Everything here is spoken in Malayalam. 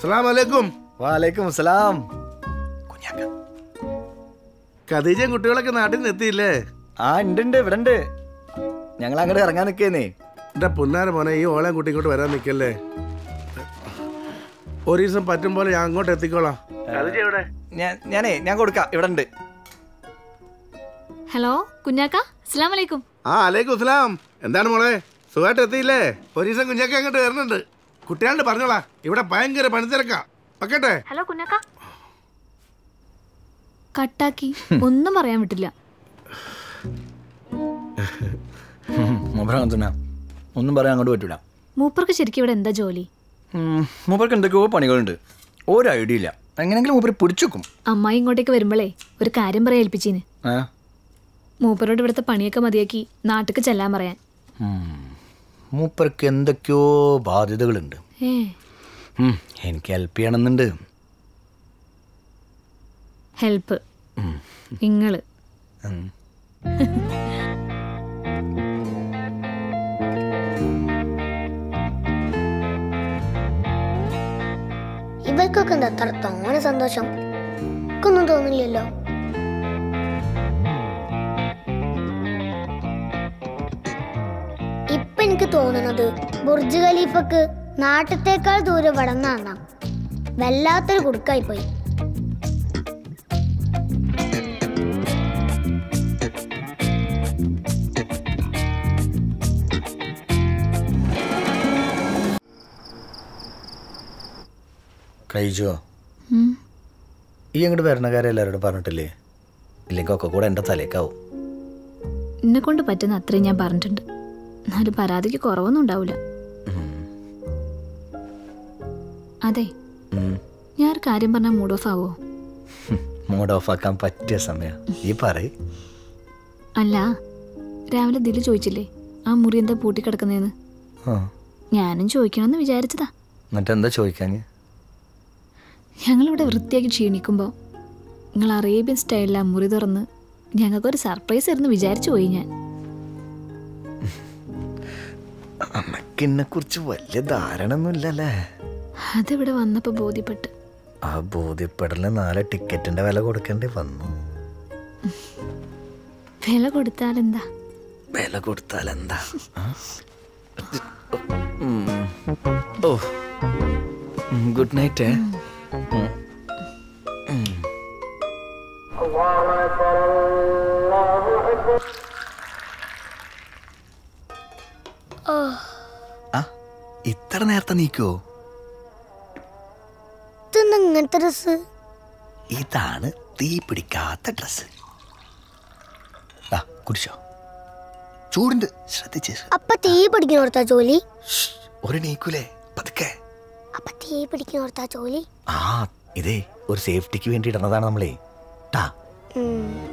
അസ്സലാം വലൈക്കും വാലേക്കും സലാം ഖദീജയും കുട്ടികളൊക്കെ നാട്ടിൽ നിന്ന് എത്തിയില്ലേ ആ ഉണ്ട് ഉണ്ട് ഇവിടെ ഉണ്ട് ഞങ്ങൾ അങ്ങോട്ട് ഇറങ്ങാൻ നിൽക്കുന്നേ എന്റെ പുന്നാര മോനെ ഈ ഓളയും കുട്ടി ഇങ്ങോട്ട് വരാൻ നിൽക്കല്ലേ ഒരു ദിവസം പറ്റും പോലെ ഞാൻ അങ്ങോട്ട് എത്തിക്കോളാം ഖദീജ എവിടെ ഞാൻ ഞാനേ ഞാൻ കൊടുക്കാം ഇവിടെ ഉണ്ട് ഹലോ കുഞ്ഞാക്ക അസ്സലാം വലൈക്കും ആ അലൈക്കും അസ്സലാം എന്താണ് മോളെ സുഖമായിട്ട് എത്തിയില്ലേ ഒരു ദിവസം കുഞ്ഞൊക്കെ അങ്ങോട്ട് വരുന്നുണ്ട് കുട്ടികളുടെ പറഞ്ഞോളാ ഇവിടെ ഭയങ്കര പണിത്തിരക്കാ വെക്കട്ടെ ഹലോ കുഞ്ഞാക്ക കട്ടാക്കി ഒന്നും പറയാൻ വിട്ടില്ല മൂപ്പർ തന്നെ ഒന്നും പറയാൻ അങ്ങോട്ട് പറ്റൂല മൂപ്പർക്ക് ശരിക്കും ഇവിടെ എന്താ ജോലി ഉം, മൂപ്പർക്ക് എന്തൊക്കെയോ പണികളുണ്ട് ഒരു ഐഡിയ ഇല്ല എങ്ങനെയെങ്കിലും മൂപ്പര് പിടിച്ചേക്കും അമ്മായി ഇങ്ങോട്ടേക്ക് വരുമ്പോഴേ ഒരു കാര്യം പറയാൻ ഏൽപ്പിച്ചീന് ഏ മൂപ്പരോട് ഇവിടുത്തെ പണിയൊക്കെ മതിയാക്കി നാട്ടിക്ക് ചെല്ലാൻ പറയാൻ ഉം. മൂപ്പർക്ക് എന്തൊക്കെയോ ബാധ്യതകളുണ്ട് ഏ ഉം, എനിക്ക് ഹെൽപ്പ് ചെയ്യണമെന്നുണ്ട് ഹെൽപ്പ് ഇങ്ങള് ഉം. ഇവർക്കൊക്കെ എന്താ അത്ര തോനെ സന്തോഷം എനിക്കൊന്നും തോന്നില്ലല്ലോ ഇപ്പൊ എനിക്ക് തോന്നുന്നത് ബുർജ് ഖലീഫക്ക് നാട്ടത്തേക്കാൾ ദൂരെ വളർന്നാണ് വല്ലാത്തൊരു കുടുക്കായി പോയി കഴിച്ചോ ഈ അങ്ങോട്ട് വരണ കാര്യം എല്ലാവരോടും പറഞ്ഞിട്ടില്ലേ ഇല്ലെങ്കിൽ ഒക്കെ കൂടെ എൻ്റെ തലേക്കാവും എന്നെ കൊണ്ട് പറ്റുന്ന അത്രയും ഞാൻ പറഞ്ഞിട്ടുണ്ട് എന്നാലും പരാതിക്ക് കുറവൊന്നും ഉണ്ടാവില്ല അതെ ഉം. ഞാൻ ഒരു കാര്യം പറഞ്ഞാൽ മൂഡ് ഓഫ് ആവോ മൂഡ് ഓഫ് ആക്കാൻ പറ്റിയ സമയം ഈ പറ അല്ല രാവിലെ ദില് ചോദിച്ചില്ലേ ആ മുറി എന്താ പൂട്ടിക്കിടക്കുന്നതെന്ന് ആ ഞാനും ചോദിക്കണമെന്ന് വിചാരിച്ചതാ എന്നിട്ട് എന്താ ചോദിക്കാൻ ഞങ്ങളിവിടെ വൃത്തിയാക്കി ക്ഷീണിക്കുമ്പോൾ നിങ്ങൾ അറേബ്യൻ സ്റ്റൈലിലാ മുറി തുറന്ന് ഞങ്ങൾക്കൊരു സർപ്രൈസ് ആയിരുന്നു വിചാരിച്ചു പോയി ഞാൻ അമ്മക്ക് എന്നെ കുറിച്ച് വലിയ ധാരണ ഒന്നുമില്ലല്ലേ അതിവിടെ വന്നപ്പോൾ ബോധ്യപ്പെട്ട് ആ ബോധ്യപ്പെടലിന് നാല് ടിക്കറ്റിന്റെ വില കൊടുക്കേണ്ടി വന്നു വില കൊടുത്താൽ എന്താ വില കൊടുത്താൽ എന്താ ആ? ഉം. ഓ ഗുഡ് നൈറ്റ് ആ ഇത്ര നേരത്തെ നീക്കോ ഇതെന്താ ഇങ്ങനത്തെ ഡ്രസ് ഇതാണ് തീ പിടിക്കാത്ത ഡ്രസ് ആ കുടിച്ചോ ചൂടുണ്ട് ശ്രദ്ധിച്ച് അപ്പൊ തീ പിടിക്കണോർത്താ ജോലി ഷ്, ഒരു നീക്കൂലേ പതുക്കെ അപ്പൊ തീ പിടിക്കണോർത്താ ജോലി ആ ഇതേ ഒരു സേഫ്റ്റിക്ക് വേണ്ടി ഇടുന്നതാണ് നമ്മളേ ടാ ഉം.